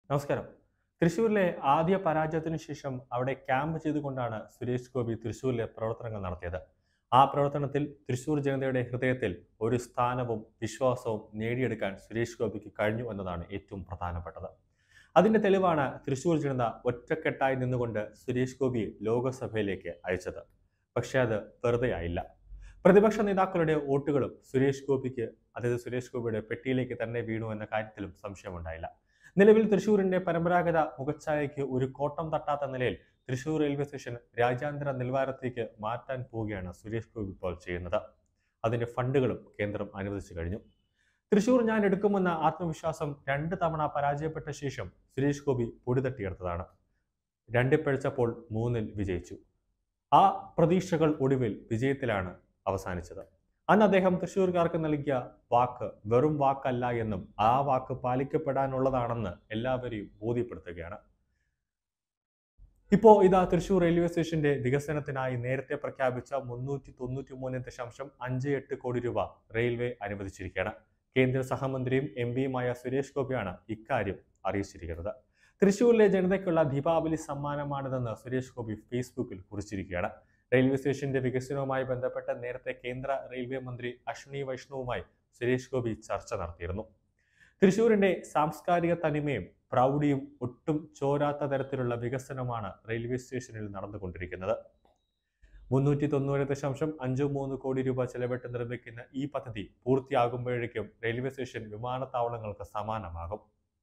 നമസ്കാരം തൃശ്ശൂരിലെ ആദ്യ പരാജയത്തിനു ശേഷം അവിടെ ക്യാമ്പ് ചെയ്തുകൊണ്ടാണ് സുരേഷ് ഗോപി തൃശ്ശൂരിലെ പ്രവർത്തനങ്ങൾ നടത്തിയത് ആ പ്രവർത്തനത്തിൽ തൃശ്ശൂർ ജനതയുടെ ഹൃദയത്തിൽ ഒരു സ്ഥാനവും വിശ്വാസവും നേടിയെടുക്കാൻ സുരേഷ് ഗോപിക്ക് കഴിഞ്ഞു എന്നതാണ് ഏറ്റവും പ്രധാനപ്പെട്ടത് അതിന്റെ തെളിവാണ് തൃശ്ശൂർ ജനത ഒറ്റക്കെട്ടായി നിന്നുകൊണ്ട് സുരേഷ് ഗോപിയെ ലോകസഭയിലേക്ക് അയച്ചത് പക്ഷേ അത് വെറുതെ ആയില്ല പ്രതിപക്ഷ നേതാക്കളുടെ വോട്ടുകളും സുരേഷ് ഗോപിക്ക് അതായത് സുരേഷ് ഗോപിയുടെ പെട്ടിയിലേക്ക് തന്നെ വീണു എന്ന കാര്യത്തിലും സംശയമുണ്ടായില്ല നിലവിൽ തൃശൂരിന്റെ പരമ്പരാഗത മുഖച്ഛായയ്ക്ക് ഒരു കോട്ടം തട്ടാത്ത നിലയിൽ തൃശൂർ റെയിൽവേ സ്റ്റേഷൻ രാജ്യാന്തര നിലവാരത്തേക്ക് മാറ്റാൻ പോവുകയാണ് സുരേഷ് ഗോപി ഇപ്പോൾ ചെയ്യുന്നത് അതിന്റെ ഫണ്ടുകളും കേന്ദ്രം അനുവദിച്ചു കഴിഞ്ഞു തൃശൂർ ഞാൻ എടുക്കുമെന്ന ആത്മവിശ്വാസം രണ്ട് തവണ പരാജയപ്പെട്ട ശേഷം സുരേഷ് ഗോപി പൊടി തട്ടിയെടുത്തതാണ് രണ്ടിൽ പഴിച്ചപ്പോൾ മൂന്നിൽ വിജയിച്ചു ആ പ്രതീക്ഷകൾ ഒടുവിൽ വിജയത്തിലാണ് അവസാനിച്ചത് അന്ന് അദ്ദേഹം തൃശ്ശൂർക്കാർക്ക് നൽകിയ വാക്ക് വെറും വാക്കല്ല എന്നും ആ വാക്ക് പാലിക്കപ്പെടാനുള്ളതാണെന്ന് എല്ലാവരെയും ബോധ്യപ്പെടുത്തുകയാണ് ഇപ്പോൾ ഇതാ തൃശൂർ റെയിൽവേ സ്റ്റേഷന്റെ വികസനത്തിനായി നേരത്തെ പ്രഖ്യാപിച്ച മുന്നൂറ്റി തൊണ്ണൂറ്റി മൂന്ന് ദശാംശം അഞ്ച് എട്ട് കോടി രൂപ റെയിൽവേ അനുവദിച്ചിരിക്കുകയാണ് കേന്ദ്ര സഹമന്ത്രിയും എം പിയുമായ സുരേഷ് ഗോപിയാണ് ഇക്കാര്യം അറിയിച്ചിരിക്കുന്നത് തൃശൂരിലെ ജനതയ്ക്കുള്ള ദീപാവലി സമ്മാനമാണിതെന്ന് സുരേഷ് ഗോപി ഫേസ്ബുക്കിൽ കുറിച്ചിരിക്കുകയാണ് റെയിൽവേ സ്റ്റേഷന്റെ വികസനവുമായി ബന്ധപ്പെട്ട് നേരത്തെ കേന്ദ്ര റെയിൽവേ മന്ത്രി അശ്വിനി വൈഷ്ണവുമായി സുരേഷ് ഗോപി ചർച്ച നടത്തിയിരുന്നു തൃശൂരിന്റെ സാംസ്കാരിക തനിമയും പ്രൗഢിയും ഒട്ടും ചോരാത്ത തരത്തിലുള്ള വികസനമാണ് റെയിൽവേ സ്റ്റേഷനിൽ നടന്നുകൊണ്ടിരിക്കുന്നത് മുന്നൂറ്റി തൊണ്ണൂറ് ദശാംശം അഞ്ച് മൂന്ന് കോടി രൂപ ചെലവിട്ട് നിർമ്മിക്കുന്ന ഈ പദ്ധതി പൂർത്തിയാകുമ്പോഴേക്കും റെയിൽവേ സ്റ്റേഷൻ വിമാനത്താവളങ്ങൾക്ക് സമാനമാകും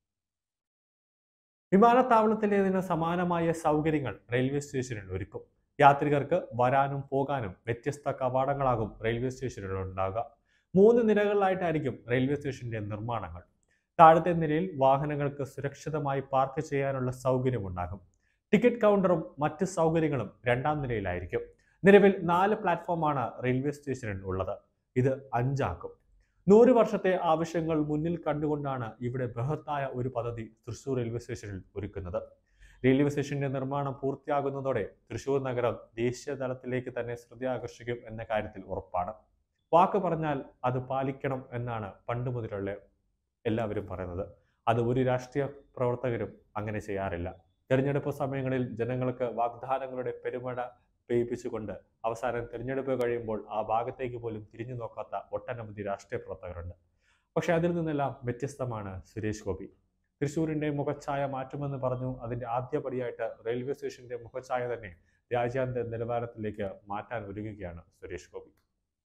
വിമാനത്താവളത്തിലേതിന് സമാനമായ സൗകര്യങ്ങൾ റെയിൽവേ സ്റ്റേഷനിൽ ഒരുക്കും യാത്രികർക്ക് വരാനും പോകാനും വ്യത്യസ്ത കവാടങ്ങളാകും റെയിൽവേ സ്റ്റേഷനുകൾ ഉണ്ടാകുക മൂന്ന് നിരകളിലായിട്ടായിരിക്കും റെയിൽവേ സ്റ്റേഷന്റെ നിർമ്മാണങ്ങൾ താഴത്തെ നിലയിൽ വാഹനങ്ങൾക്ക് സുരക്ഷിതമായി പാർക്ക് ചെയ്യാനുള്ള സൗകര്യമുണ്ടാകും ടിക്കറ്റ് കൗണ്ടറും മറ്റ് സൗകര്യങ്ങളും രണ്ടാം നിലയിലായിരിക്കും നിലവിൽ നാല് പ്ലാറ്റ്ഫോമാണ് റെയിൽവേ സ്റ്റേഷനിൽ ഉള്ളത് ഇത് അഞ്ചാക്കും നൂറ് വർഷത്തെ ആവശ്യങ്ങൾ മുന്നിൽ കണ്ടുകൊണ്ടാണ് ഇവിടെ ബൃഹത്തായ ഒരു പദ്ധതി തൃശൂർ റെയിൽവേ സ്റ്റേഷനിൽ ഒരുക്കുന്നത് റെയിൽവേ സ്റ്റേഷന്റെ നിർമ്മാണം പൂർത്തിയാകുന്നതോടെ തൃശൂർ നഗരം ദേശീയ തലത്തിലേക്ക് തന്നെ ശ്രദ്ധ ആകർഷിക്കും എന്ന കാര്യത്തിൽ ഉറപ്പാണ് വാക്ക് പറഞ്ഞാൽ അത് പാലിക്കണം എന്നാണ് പണ്ട് മുതലുള്ള എല്ലാവരും പറയുന്നത് അത് ഒരു രാഷ്ട്രീയ പ്രവർത്തകരും അങ്ങനെ ചെയ്യാറില്ല തെരഞ്ഞെടുപ്പ് സമയങ്ങളിൽ ജനങ്ങൾക്ക് വാഗ്ദാനങ്ങളുടെ പെരുമഴ പെയ്യിപ്പിച്ചുകൊണ്ട് അവസാനം തിരഞ്ഞെടുപ്പ് കഴിയുമ്പോൾ ആ ഭാഗത്തേക്ക് പോലും തിരിഞ്ഞു നോക്കാത്ത ഒട്ടനവധി രാഷ്ട്രീയ പ്രവർത്തകരുണ്ട് പക്ഷെ അതിൽ നിന്നെല്ലാം വ്യത്യസ്തമാണ് സുരേഷ് ഗോപി തൃശ്ശൂരിന്റെ മുഖച്ഛായ മാറ്റുമെന്ന് പറഞ്ഞു അതിന്റെ ആദ്യപടിയായിട്ട് റെയിൽവേ സ്റ്റേഷന്റെ മുഖച്ഛായ തന്നെ രാജ്യാന്തര നിലവാരത്തിലേക്ക് മാറ്റാൻ ഒരുങ്ങുകയാണ് സുരേഷ് ഗോപി